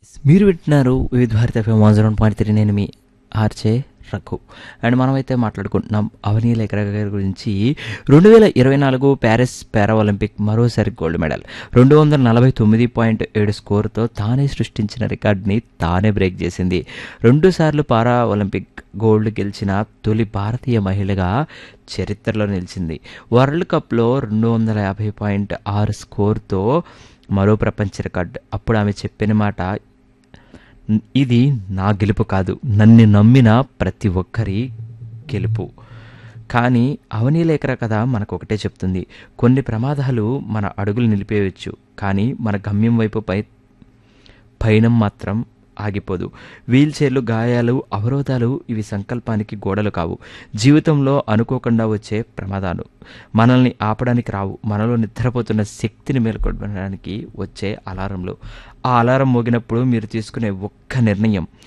మీరు వింటున్నారు Vividh Bharati FM one zero point three నేను మీ ఆర్చే రఘు అండ్ మనమైతే మాట్లాడుకుంటున్నాం అవనీ లేఖర గారి గురించి రెండు వేల ఇరవై నాలుగు ప్యారిస్ పారా ఒలింపిక్ మరోసారి గోల్డ్ మెడల్ రెండు వందల నలభై తొమ్మిది పాయింట్ ఏడు స్కోరుతో తానే సృష్టించిన రికార్డుని తానే బ్రేక్ చేసింది రెండుసార్లు పారా ఒలింపిక్ గోల్డ్ గెలిచిన తొలి భారతీయ మహిళగా చరిత్రలో నిలిచింది వరల్డ్ కప్లో రెండు వందల యాభై పాయింట్ ఆరు స్కోర్తో మరో ప్రపంచ రికార్డు అప్పుడు ఆమె చెప్పిన మాట ఇది నా గెలుపు కాదు నన్ను నమ్మిన ప్రతి ఒక్కరి గెలుపు కానీ అవనీలేఖర కథ మనకు ఒకటే చెప్తుంది కొన్ని ప్రమాదాలు మన అడుగులు నిలిపేయవచ్చు కానీ మన గమ్యం వైపు పై పయనం మాత్రం ఆగిపోదు వీల్ చైర్లు గాయాలు అవరోధాలు ఇవి సంకల్పానికి గోడలు కావు జీవితంలో అనుకోకుండా వచ్చే ప్రమాదాలు మనల్ని ఆపడానికి రావు మనలో నిద్రపోతున్న శక్తిని మేల్కొనడానికి వచ్చే అలారంలు ఆ అలారం మోగినప్పుడు మీరు తీసుకునే ఒక్క నిర్ణయం